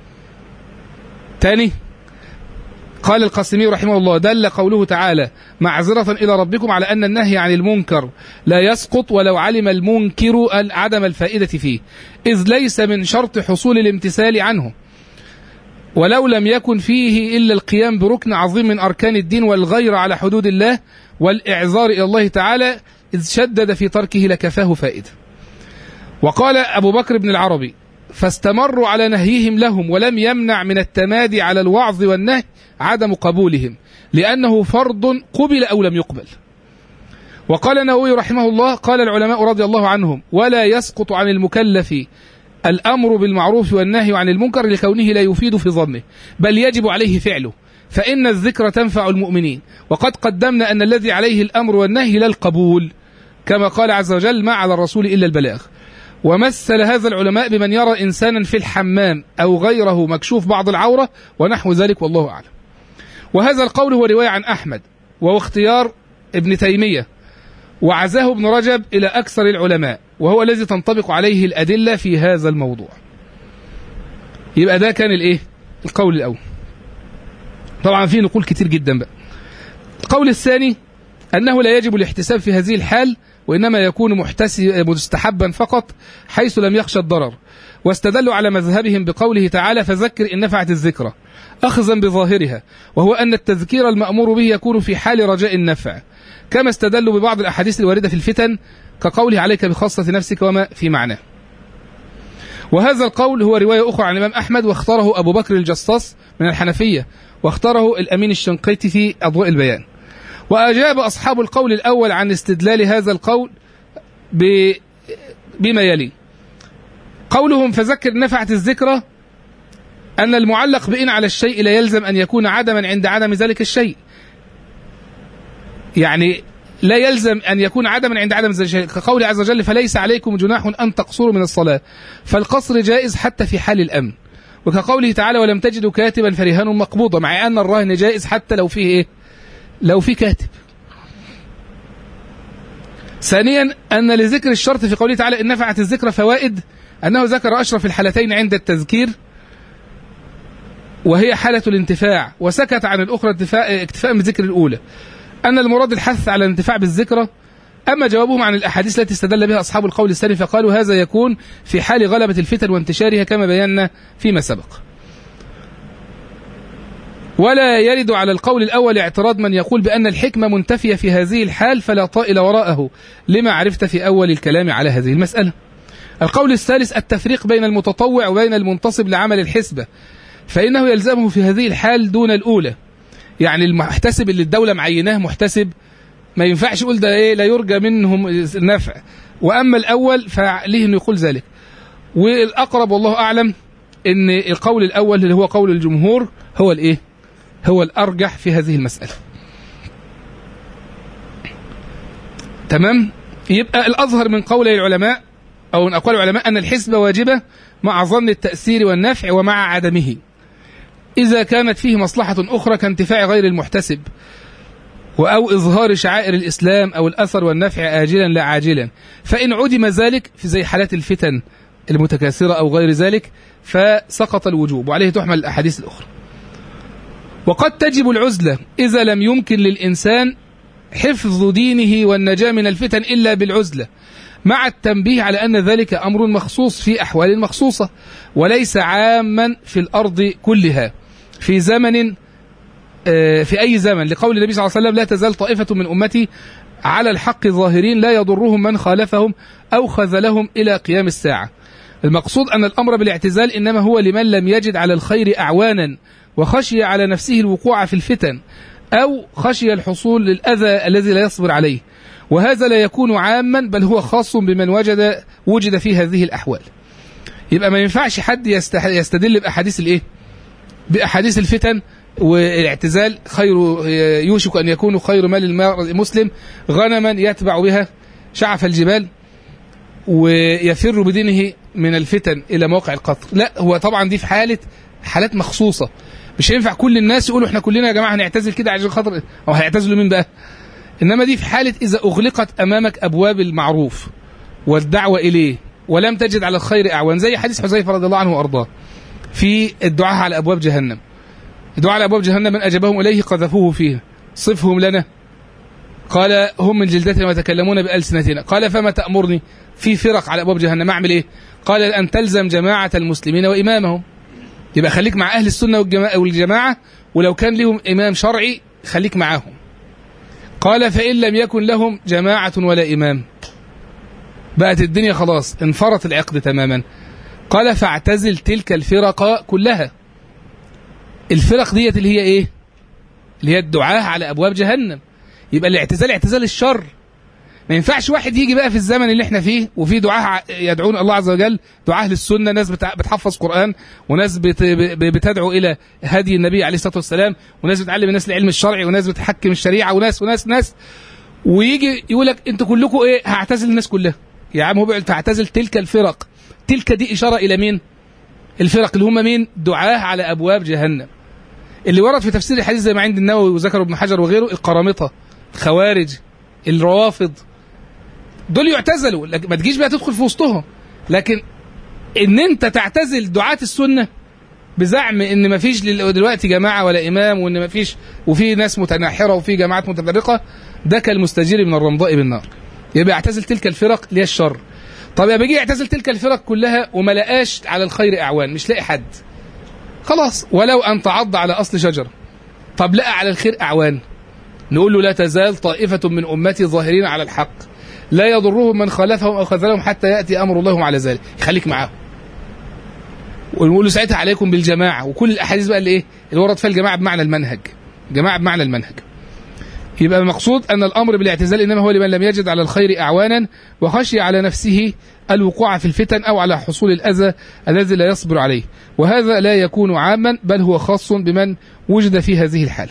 تاني قال القاسمي رحمه الله دل قوله تعالى معذرة إلى ربكم على أن النهي عن المنكر لا يسقط ولو علم المنكر عدم الفائدة فيه إذ ليس من شرط حصول الامتثال عنه ولو لم يكن فيه إلا القيام بركن عظيم من أركان الدين والغير على حدود الله والإعذار إلى الله تعالى إذ شدد في تركه لكفاه فائدة وقال أبو بكر بن العربي فاستمروا على نهيهم لهم ولم يمنع من التمادي على الوعظ والنهي عدم قبولهم لأنه فرض قبل أو لم يقبل وقال النووي رحمه الله قال العلماء رضي الله عنهم ولا يسقط عن المكلف الأمر بالمعروف والنهي عن المنكر لكونه لا يفيد في ظنه بل يجب عليه فعله فإن الذكر تنفع المؤمنين وقد قدمنا أن الذي عليه الأمر والنهي لا القبول كما قال عز وجل ما على الرسول إلا البلاغ ومثل هذا العلماء بمن يرى إنسانا في الحمام أو غيره مكشوف بعض العورة ونحو ذلك والله أعلم وهذا القول هو رواية عن أحمد وهو اختيار ابن تيمية وعزاه ابن رجب إلى أكثر العلماء وهو الذي تنطبق عليه الأدلة في هذا الموضوع يبقى ده كان الإيه القول الأول طبعا فيه نقول كتير جدا بقى القول الثاني أنه لا يجب الاحتساب في هذه الحال وإنما يكون مستحبا فقط حيث لم يخشى الضرر واستدلوا على مذهبهم بقوله تعالى فذكر إن نفعت الذكرى أخذا بظاهرها وهو أن التذكير المأمور به يكون في حال رجاء النفع كما استدلوا ببعض الأحاديث الواردة في الفتن كقوله عليك بخاصة نفسك وما في معناه وهذا القول هو رواية أخرى عن الإمام أحمد واختاره أبو بكر الجصاص من الحنفية واختاره الأمين الشنقيطي في أضواء البيان وأجاب أصحاب القول الأول عن استدلال هذا القول بما يلي قولهم فذكر نفعت الذكرى أن المعلق بإن على الشيء لا يلزم أن يكون عدما عند عدم ذلك الشيء يعني لا يلزم أن يكون عدما عند عدم ذلك الشيء كقول عز وجل فليس عليكم جناح أن تقصروا من الصلاة فالقصر جائز حتى في حال الأمن وكقوله تعالى ولم تجدوا كاتبا فرهان مقبوضة مع أن الرهن جائز حتى لو فيه إيه لو في كاتب ثانيا أن لذكر الشرط في قوله تعالى إن نفعت الذكر فوائد أنه ذكر أشرف الحالتين عند التذكير وهي حالة الانتفاع وسكت عن الأخرى اكتفاء, اكتفاء بذكر الأولى أن المراد الحث على الانتفاع بالذكرى أما جوابهم عن الأحاديث التي استدل بها أصحاب القول الثاني فقالوا هذا يكون في حال غلبة الفتن وانتشارها كما بينا فيما سبق ولا يرد على القول الأول اعتراض من يقول بأن الحكمة منتفية في هذه الحال فلا طائل وراءه لما عرفت في أول الكلام على هذه المسألة القول الثالث التفريق بين المتطوع وبين المنتصب لعمل الحسبة فإنه يلزمه في هذه الحال دون الأولى يعني المحتسب اللي الدولة معيناه محتسب ما ينفعش يقول ده ايه لا يرجى منهم نفع واما الاول فعليه انه يقول ذلك والاقرب والله اعلم ان القول الاول اللي هو قول الجمهور هو الايه هو الارجح في هذه المساله تمام يبقى الاظهر من قول العلماء او من اقوال العلماء ان الحسبه واجبه مع ظن التاثير والنفع ومع عدمه اذا كانت فيه مصلحه اخرى كانتفاع غير المحتسب أو إظهار شعائر الإسلام أو الأثر والنفع آجلا لا عاجلا فإن عدم ذلك في زي حالات الفتن المتكاثرة أو غير ذلك فسقط الوجوب وعليه تحمل الأحاديث الأخرى وقد تجب العزلة إذا لم يمكن للإنسان حفظ دينه والنجاة من الفتن إلا بالعزلة مع التنبيه على أن ذلك أمر مخصوص في أحوال مخصوصة وليس عاما في الأرض كلها في زمن في أي زمن لقول النبي صلى الله عليه وسلم لا تزال طائفة من أمتي على الحق ظاهرين لا يضرهم من خالفهم أو خذلهم إلى قيام الساعة المقصود أن الأمر بالاعتزال إنما هو لمن لم يجد على الخير أعوانا وخشي على نفسه الوقوع في الفتن أو خشي الحصول للأذى الذي لا يصبر عليه وهذا لا يكون عاما بل هو خاص بمن وجد وجد في هذه الأحوال يبقى ما ينفعش حد يستدل بأحاديث الإيه بأحاديث الفتن والاعتزال خير يوشك أن يكون خير مال المسلم غنما يتبع بها شعف الجبال ويفر بدينه من الفتن إلى موقع القطر لا هو طبعا دي في حالة حالات مخصوصة مش هينفع كل الناس يقولوا احنا كلنا يا جماعة هنعتزل كده عشان خاطر أو هيعتزلوا مين بقى إنما دي في حالة إذا أغلقت أمامك أبواب المعروف والدعوة إليه ولم تجد على الخير أعوان زي حديث حذيفة رضي الله عنه وأرضاه في الدعاء على أبواب جهنم الدعاء على أبواب جهنم من أجابهم إليه قذفوه فيها صفهم لنا قال هم من جلدتنا ويتكلمون بألسنتنا قال فما تأمرني في فرق على أبواب جهنم أعمل إيه قال أن تلزم جماعة المسلمين وإمامهم يبقى خليك مع أهل السنة والجماعة ولو كان لهم إمام شرعي خليك معاهم قال فإن لم يكن لهم جماعة ولا إمام بقت الدنيا خلاص انفرط العقد تماما قال فاعتزل تلك الفرق كلها الفرق ديت اللي هي ايه اللي هي الدعاة على ابواب جهنم يبقى الاعتزال اعتزال الشر ما ينفعش واحد يجي بقى في الزمن اللي احنا فيه وفي دعاة يدعون الله عز وجل دعاة للسنة ناس بتحفظ قرآن وناس بتدعو إلى هدي النبي عليه الصلاة والسلام وناس بتعلم الناس العلم الشرعي وناس بتحكم الشريعة وناس وناس ناس ويجي يقول لك انتوا كلكم ايه هعتزل الناس كلها يا عم هو بيقول تعتزل تلك الفرق تلك دي إشارة إلى مين الفرق اللي هم مين دعاة على أبواب جهنم اللي ورد في تفسير الحديث زي ما عند النووي وذكر ابن حجر وغيره القرامطة الخوارج الروافض دول يعتزلوا ما تجيش بقى تدخل في وسطهم لكن ان انت تعتزل دعاة السنة بزعم ان ما فيش دلوقتي جماعة ولا امام وان ما فيش وفي ناس متناحرة وفي جماعات متفرقة ده كالمستجير من الرمضاء بالنار يبقى يعتزل تلك الفرق اللي هي الشر طب يبقى يجي يعتزل تلك الفرق كلها وما لقاش على الخير اعوان مش لاقي حد خلاص ولو ان تعض على اصل شجره طب لقى على الخير اعوان نقول له لا تزال طائفه من امتي ظاهرين على الحق لا يضرهم من خالفهم او خذلهم حتى ياتي امر الله على ذلك خليك معاهم ونقول له ساعتها عليكم بالجماعه وكل الاحاديث بقى اللي ايه اللي ورد فيها الجماعه بمعنى المنهج جماعه بمعنى المنهج يبقى المقصود أن الأمر بالاعتزال إنما هو لمن لم يجد على الخير أعوانا وخشي على نفسه الوقوع في الفتن أو على حصول الأذى الذي لا يصبر عليه وهذا لا يكون عاما بل هو خاص بمن وجد في هذه الحالة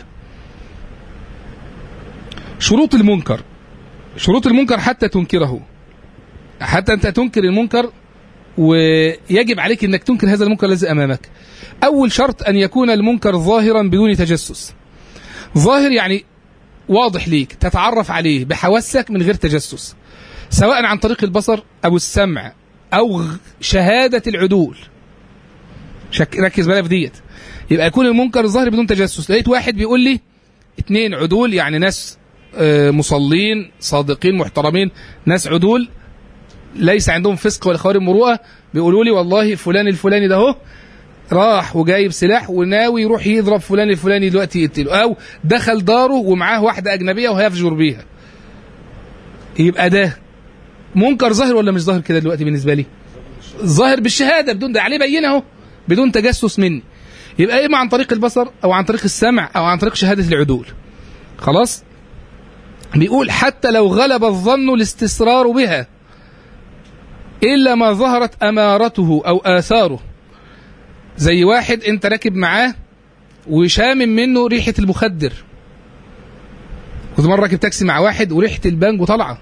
شروط المنكر شروط المنكر حتى تنكره حتى أنت تنكر المنكر ويجب عليك أنك تنكر هذا المنكر الذي أمامك أول شرط أن يكون المنكر ظاهرا بدون تجسس ظاهر يعني واضح ليك تتعرف عليه بحواسك من غير تجسس سواء عن طريق البصر أو السمع أو شهادة العدول شك ركز بقى في ديت يبقى يكون المنكر الظاهر بدون تجسس لقيت واحد بيقول لي اتنين عدول يعني ناس مصلين صادقين محترمين ناس عدول ليس عندهم فسق ولا خوارم مروءه بيقولوا لي والله فلان الفلاني ده اهو راح وجايب سلاح وناوي يروح يضرب فلان الفلاني دلوقتي يقتله او دخل داره ومعاه واحده اجنبيه وهيفجر بيها يبقى ده منكر ظاهر ولا مش ظاهر كده دلوقتي بالنسبه لي ظاهر بالشهاده بدون ده عليه بينه اهو بدون تجسس مني يبقى اما عن طريق البصر او عن طريق السمع او عن طريق شهاده العدول خلاص بيقول حتى لو غلب الظن الاستسرار بها إلا ما ظهرت أمارته أو آثاره زي واحد أنت راكب معاه وشامم منه ريحة المخدر كنت مرة راكب تاكسي مع واحد وريحة البانجو طالعة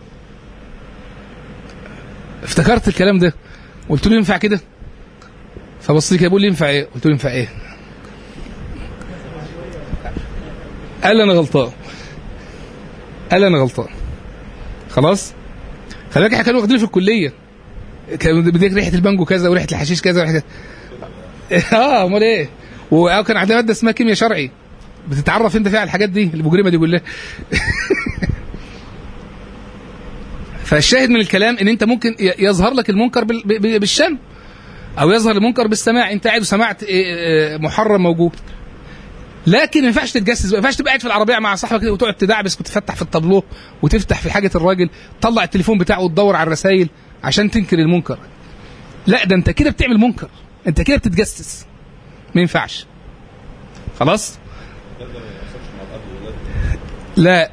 افتكرت الكلام ده قلت له ينفع كده فبص لي كده بيقول لي ينفع ايه قلت له ينفع ايه قال لي انا غلطان قال لي انا غلطان خلاص خلي بالك احنا كانوا واخدين في الكليه كان بديك ريحه البانجو كذا وريحه الحشيش كذا وريحه اه امال ايه وكان عندنا ماده اسمها كيمياء شرعي بتتعرف انت فيها على الحاجات دي المجرمه دي كلها فالشاهد من الكلام ان انت ممكن يظهر لك المنكر بالشم او يظهر المنكر بالسماع انت قاعد وسمعت محرم موجود لكن ما ينفعش تتجسس ما ينفعش تبقى قاعد في العربيه مع صاحبك كده وتقعد تدعبس وتفتح في الطابلوه وتفتح في حاجه الراجل تطلع التليفون بتاعه وتدور على الرسائل عشان تنكر المنكر لا ده انت كده بتعمل منكر انت كده بتتجسس ما ينفعش خلاص لا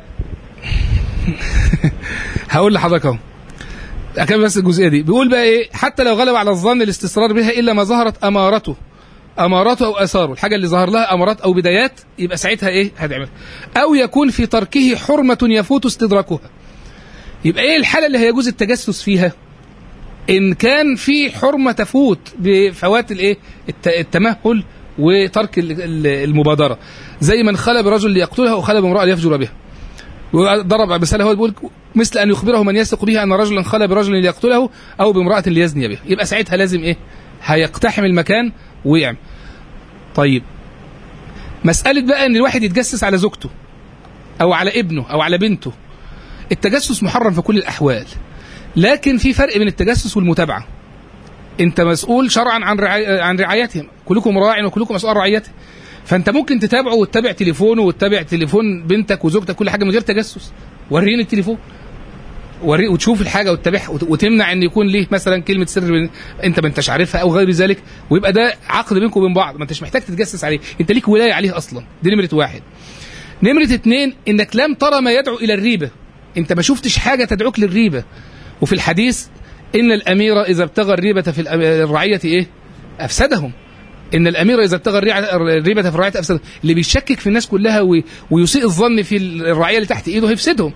هقول لحضرتك اهو اكمل بس الجزئيه دي بيقول بقى ايه حتى لو غلب على الظن الاستسرار بها الا ما ظهرت امارته امارته او اثاره الحاجه اللي ظهر لها امارات او بدايات يبقى ساعتها ايه هتعمل او يكون في تركه حرمه يفوت استدراكها يبقى ايه الحاله اللي هيجوز التجسس فيها ان كان في حرمه تفوت بفوات الايه التمهل وترك المبادره زي من خلى برجل ليقتلها وخلى بامراه ليفجر بها وضرب مثال هو بيقول مثل ان يخبره من يثق به ان رجلا خلى برجل ليقتله او بامراه ليزني بها يبقى ساعتها لازم ايه هيقتحم المكان ويعمل طيب مسألة بقى ان الواحد يتجسس على زوجته او على ابنه او على بنته التجسس محرم في كل الاحوال لكن في فرق بين التجسس والمتابعة انت مسؤول شرعا عن رعاية عن رعايتهم كلكم راع وكلكم مسؤول عن رعايته فانت ممكن تتابعه وتتابع تليفونه وتتابع تليفون بنتك وزوجتك كل حاجه من غير تجسس وريني التليفون وري وتشوف الحاجه وتتابعها وتمنع ان يكون ليه مثلا كلمه سر انت ما انتش عارفها او غير ذلك ويبقى ده عقد بينكم وبين بعض ما انتش محتاج تتجسس عليه انت ليك ولايه عليه اصلا دي نمره واحد نمره اتنين انك لم ترى ما يدعو الى الريبه انت ما شفتش حاجه تدعوك للريبه وفي الحديث ان الامير اذا ابتغى الريبه في الرعيه ايه افسدهم ان الامير اذا ابتغى الريبه في الرعيه افسدهم اللي بيشكك في الناس كلها ويسيء الظن في الرعيه اللي تحت ايده هيفسدهم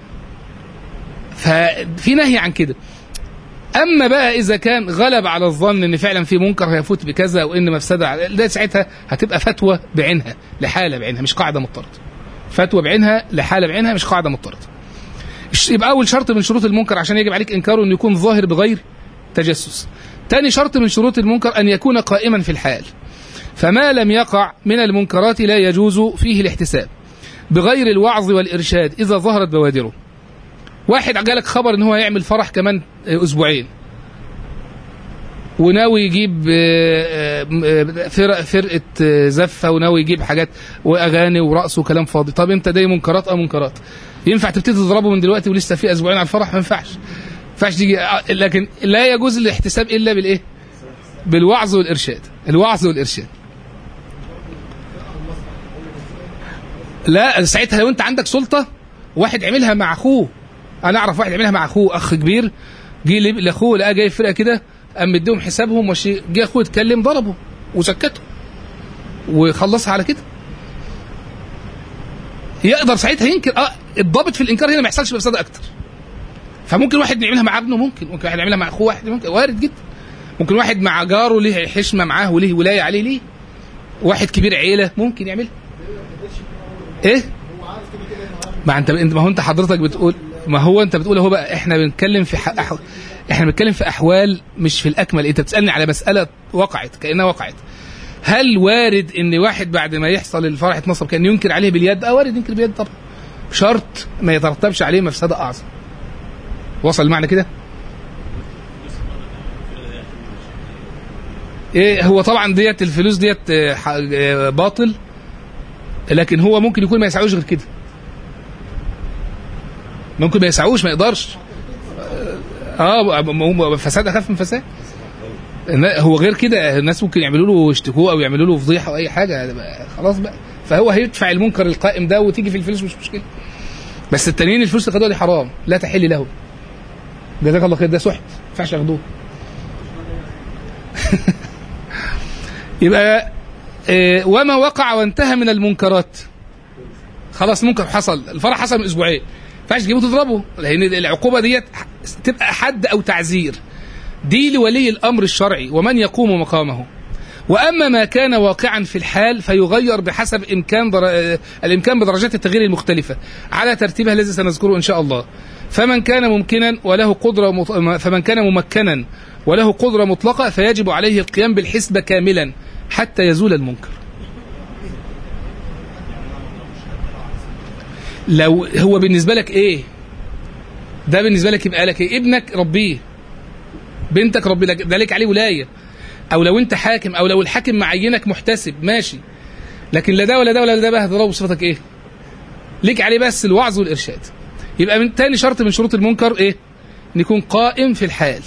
ففي نهي عن كده اما بقى اذا كان غلب على الظن ان فعلا في منكر هيفوت بكذا وان مفسده ده ساعتها هتبقى فتوى بعينها لحاله بعينها مش قاعده مضطرده فتوى بعينها لحاله بعينها مش قاعده مضطرده يبقى اول شرط من شروط المنكر عشان يجب عليك انكاره انه يكون ظاهر بغير تجسس تاني شرط من شروط المنكر ان يكون قائما في الحال فما لم يقع من المنكرات لا يجوز فيه الاحتساب بغير الوعظ والارشاد اذا ظهرت بوادره واحد جالك خبر ان هو هيعمل فرح كمان اسبوعين وناوي يجيب فرق فرقه زفه وناوي يجيب حاجات واغاني ورقص وكلام فاضي طب انت ده منكرات اه منكرات ينفع تبتدي تضربه من دلوقتي ولسه في اسبوعين على الفرح ما ينفعش ما ينفعش تيجي لكن لا يجوز الاحتساب الا بالايه بالوعظ والارشاد الوعظ والارشاد لا ساعتها لو انت عندك سلطه واحد عملها مع اخوه انا اعرف واحد عملها مع اخوه اخ كبير جه لي- لاخوه لقى جاي فرقه كده قام مديهم حسابهم وشي جه اخوه اتكلم ضربه وسكته وخلصها على كده يقدر ساعتها ينكر اه الضابط في الانكار هنا ما يحصلش مفسده اكتر فممكن واحد يعملها مع ابنه ممكن ممكن واحد يعملها مع اخوه واحد ممكن وارد جدا ممكن واحد مع جاره ليه حشمه معاه وليه ولايه عليه ليه واحد كبير عيله ممكن يعملها ايه ما انت انت ما هو انت حضرتك بتقول ما هو انت بتقول هو بقى احنا بنتكلم في ح... أح... احنا بنتكلم في احوال مش في الاكمل انت بتسالني على مساله وقعت كانها وقعت هل وارد ان واحد بعد ما يحصل الفرح اتنصب كان ينكر عليه باليد اه وارد ينكر باليد طبعا شرط ما يترتبش عليه مفسده اعظم وصل المعنى كده ايه هو طبعا ديت الفلوس ديت آه، ح- آه، باطل لكن هو ممكن يكون ما يسعوش غير كده ممكن ما يسعوش ما يقدرش اه م- م- فساد اخف من فساد النا- هو غير كده الناس ممكن يعملوا له يشتكوه او يعملوا له فضيحه او اي حاجه بقى خلاص بقى فهو هيدفع المنكر القائم ده وتيجي في الفلوس مش مشكله بس التانيين الفلوس اللي خدوها دي حرام لا تحل له جزاك الله خير ده سحت ما ينفعش ياخدوه يبقى آه، وما وقع وانتهى من المنكرات خلاص منكر حصل الفرح حصل من اسبوعين ما ينفعش تجيبه تضربه لان العقوبه ديت تبقى حد او تعزير دي لولي الامر الشرعي ومن يقوم مقامه واما ما كان واقعا في الحال فيغير بحسب امكان در... آه، الامكان بدرجات التغيير المختلفه على ترتيبها الذي سنذكره ان شاء الله فمن كان ممكنا وله قدره مط... فمن كان ممكنا وله قدره مطلقه فيجب عليه القيام بالحسبه كاملا حتى يزول المنكر لو هو بالنسبه لك ايه ده بالنسبه لك يبقى لك ايه ابنك ربيه بنتك ربي لك ده لك عليه ولايه او لو انت حاكم او لو الحاكم معينك محتسب ماشي لكن لا ده ولا ده ولا ده بقى هتضربه بصفتك ايه ليك عليه بس الوعظ والارشاد يبقى من تاني شرط من شروط المنكر ايه ان يكون قائم في الحال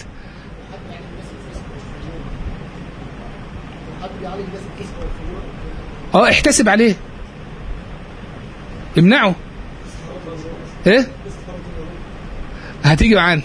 اه احتسب عليه امنعه ايه هتيجي معانا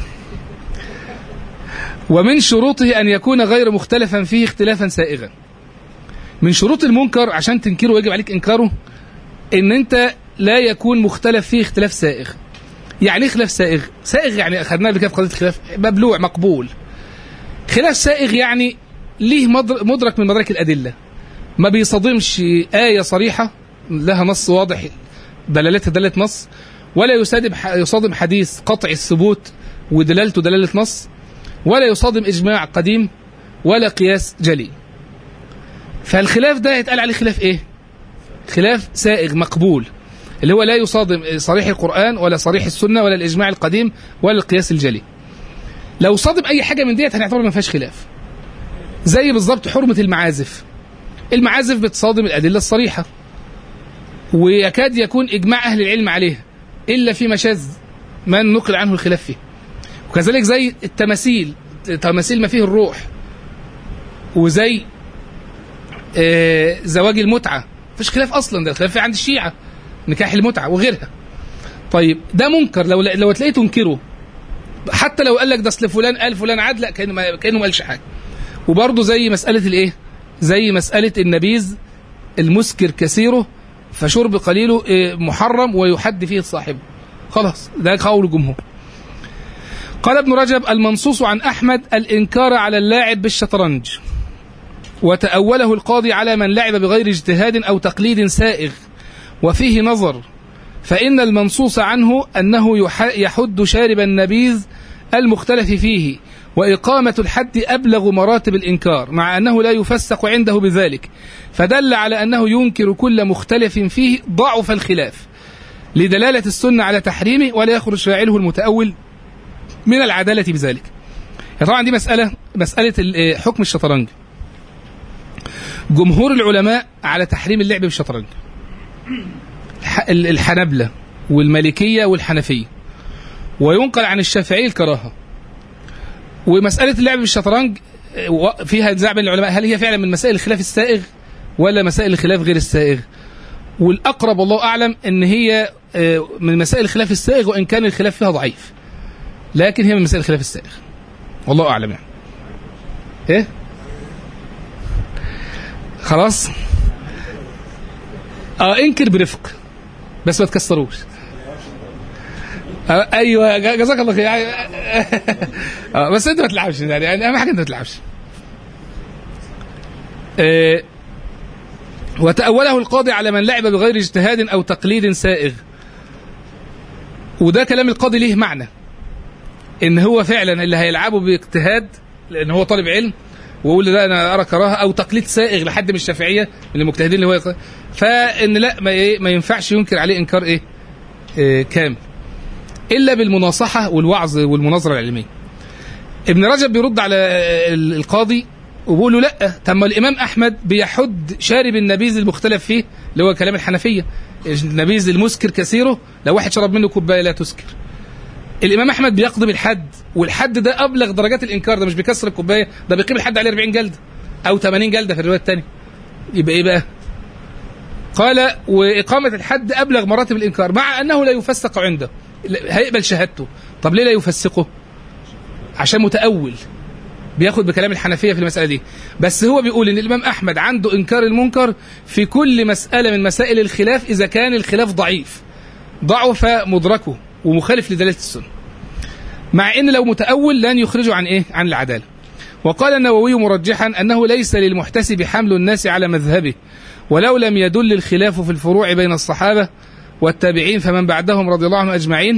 ومن شروطه ان يكون غير مختلفا فيه اختلافا سائغا من شروط المنكر عشان تنكره ويجب عليك انكاره ان انت لا يكون مختلف فيه اختلاف سائغ يعني ايه خلاف سائغ سائغ يعني اخذناه قبل كده في قضيه خلاف مبلوع مقبول خلاف سائغ يعني ليه مدر- مدرك من مدارك الادله ما بيصادمش آية صريحة لها نص واضح دلالتها دلالة نص ولا يصادم يصادم حديث قطع الثبوت ودلالته دلالة نص ولا يصادم إجماع قديم ولا قياس جلي فالخلاف ده يتقال عليه خلاف إيه؟ خلاف سائغ مقبول اللي هو لا يصادم صريح القرآن ولا صريح السنة ولا الإجماع القديم ولا القياس الجلي لو صادم أي حاجة من ديت هنعتبر ما فيهاش خلاف زي بالظبط حرمة المعازف المعازف بتصادم الأدلة الصريحة ويكاد يكون إجماع أهل العلم عليها إلا في مشاذ من نقل عنه الخلاف فيه وكذلك زي التماثيل تماثيل ما فيه الروح وزي آه زواج المتعة مفيش خلاف أصلا ده الخلاف فيه عند الشيعة نكاح المتعة وغيرها طيب ده منكر لو لو تلاقيه تنكره حتى لو قال لك ده اصل فلان قال فلان عاد لا كانه ما كانه ما قالش حاجه وبرضه زي مساله الايه زي مساله النبيذ المسكر كثيره فشرب قليله إيه، محرم ويحد فيه صاحبه خلاص ده قول الجمهور قال ابن رجب المنصوص عن احمد الانكار على اللاعب بالشطرنج وتأوله القاضي على من لعب بغير اجتهاد او تقليد سائغ وفيه نظر فإن المنصوص عنه أنه يح- يحد شارب النبيذ المختلف فيه وإقامة الحد أبلغ مراتب الإنكار مع أنه لا يفسق عنده بذلك فدل على أنه ينكر كل مختلف فيه ضعف الخلاف لدلالة السنة على تحريمه ولا يخرج فاعله المتأول من العدالة بذلك يعني طبعا دي مسألة مسألة ال- حكم الشطرنج جمهور العلماء على تحريم اللعب بالشطرنج الح- ال- الحنبلة والمالكية والحنفية وينقل عن الشافعي الكراهة ومسألة اللعب بالشطرنج آه، و- فيها نزاع بين العلماء هل هي فعلا من مسائل الخلاف السائغ ولا مسائل الخلاف غير السائغ والاقرب والله اعلم ان هي آه، من مسائل الخلاف السائغ وان كان الخلاف فيها ضعيف لكن هي من مسائل الخلاف السائغ والله اعلم يعني ايه خلاص اه انكر برفق بس ما تكسروش آه ايوه ج- جزاك الله خير يعني آه بس انت ما تلعبش يعني يعني اهم حاجه انت ما تلعبش آه وتأوله القاضي على من لعب بغير اجتهاد أو تقليد سائغ وده كلام القاضي ليه معنى إن هو فعلا اللي هيلعبه باجتهاد لأن هو طالب علم ويقول ده أنا أرى كراهة أو تقليد سائغ لحد من الشافعية من المجتهدين اللي هو يق- فإن لا ما, إيه ما ينفعش ينكر عليه إنكار إيه, إيه كامل إلا بالمناصحة والوعظ والمناظرة العلمية ابن رجب بيرد على ال- القاضي وبيقول له لا طب ما الامام احمد بيحد شارب النبيذ المختلف فيه اللي هو كلام الحنفيه النبيذ المسكر كثيره لو واحد شرب منه كوبايه لا تسكر الامام احمد بيقضي بالحد والحد ده ابلغ درجات الانكار ده مش بيكسر الكوبايه ده بيقيم الحد عليه 40 جلده او 80 جلده في الروايه الثانيه يبقى ايه بقى قال واقامه الحد ابلغ مراتب الانكار مع انه لا يفسق عنده هيقبل شهادته طب ليه لا يفسقه عشان متأول بياخد بكلام الحنفية في المسألة دي بس هو بيقول ان الإمام أحمد عنده إنكار المنكر في كل مسألة من مسائل الخلاف إذا كان الخلاف ضعيف ضعف مدركه ومخالف لدلالة السنة مع ان لو متأول لن يخرجه عن ايه عن العدالة وقال النووي مرجحا أنه ليس للمحتسب حمل الناس على مذهبه ولو لم يدل الخلاف في الفروع بين الصحابة والتابعين فمن بعدهم رضي الله عنهم أجمعين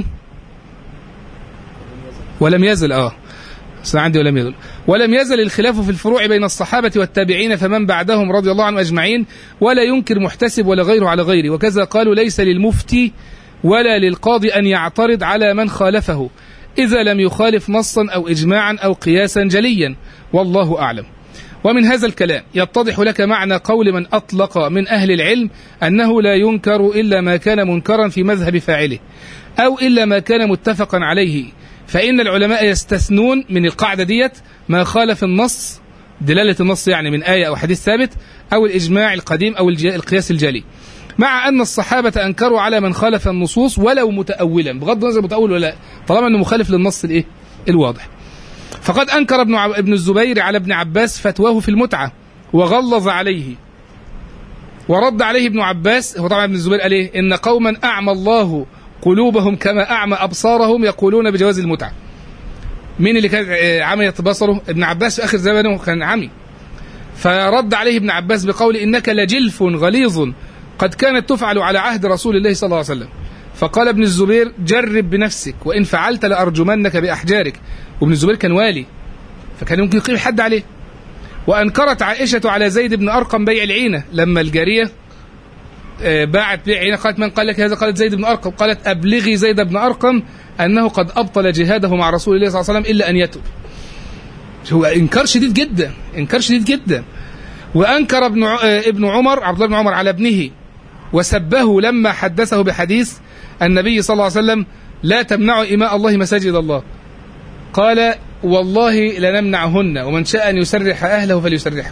ولم يزل اه بس عندي ولم يزل ولم يزل الخلاف في الفروع بين الصحابة والتابعين فمن بعدهم رضي الله عنهم أجمعين ولا ينكر محتسب ولا غيره على غيره وكذا قالوا ليس للمفتي ولا للقاضي أن يعترض على من خالفه إذا لم يخالف نصا أو إجماعا أو قياسا جليا والله أعلم ومن هذا الكلام يتضح لك معنى قول من أطلق من أهل العلم أنه لا ينكر إلا ما كان منكرا في مذهب فاعله أو إلا ما كان متفقا عليه فإن العلماء يستثنون من القاعدة ديت ما خالف النص دلالة النص يعني من آية أو حديث ثابت أو الإجماع القديم أو الج- القياس الجلي مع أن الصحابة أنكروا على من خالف النصوص ولو متأولا بغض النظر متأول ولا لا طالما أنه مخالف للنص الإيه؟ الواضح فقد أنكر ابن, عب... ابن الزبير على ابن عباس فتواه في المتعة وغلظ عليه ورد عليه ابن عباس هو طبعا ابن الزبير قال ايه ان قوما اعمى الله قلوبهم كما اعمى ابصارهم يقولون بجواز المتعه مين اللي كان آه، عميت بصره ابن عباس في اخر زمانه كان عمي فرد عليه ابن عباس بقول انك لجلف غليظ قد كانت تفعل على عهد رسول الله صلى الله عليه وسلم فقال ابن الزبير جرب بنفسك وان فعلت لارجمنك باحجارك وابن الزبير كان والي فكان يمكن يقيم حد عليه وأنكرت عائشة على زيد بن أرقم بيع العينة لما الجارية آه، باعت بيع عينة قالت من قال لك هذا قالت زيد بن أرقم قالت أبلغي زيد بن أرقم أنه قد أبطل جهاده مع رسول الله صلى الله عليه وسلم إلا أن يتوب هو إنكار شديد جدا إنكار شديد جدا وأنكر ابن ع- آه، ابن عمر عبد الله بن عمر على ابنه وسبه لما حدثه بحديث النبي صلى الله عليه وسلم لا تمنعوا إماء الله مساجد الله قال والله لنمنعهن ومن شاء أن يسرح أهله فليسرحه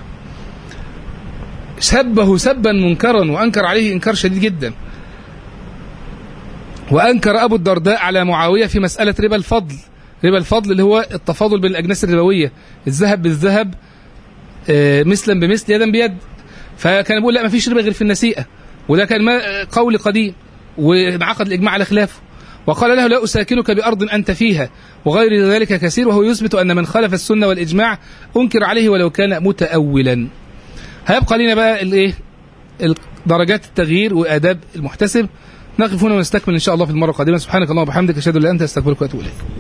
سبه سبا منكرا وأنكر عليه إنكار شديد جدا وأنكر أبو الدرداء على معاوية في مسألة ربا الفضل ربا الفضل اللي هو التفاضل بين الأجناس الربوية الذهب بالذهب آه، مثلا بمثل يدا بيد فكان بيقول لا ما فيش ربا غير في النسيئة وده كان ما- قول قديم ومعقد الإجماع على خلافه وقال له لا أساكنك بأرض أنت فيها وغير ذلك كثير وهو يثبت أن من خالف السنة والإجماع أنكر عليه ولو كان متأولا هيبقى لنا بقى الايه درجات التغيير وآداب المحتسب نقف هنا ونستكمل إن شاء الله في المرة القادمة سبحانك اللهم وبحمدك أشهد أن لا إله إلا أنت أستغفرك وأتوب إليك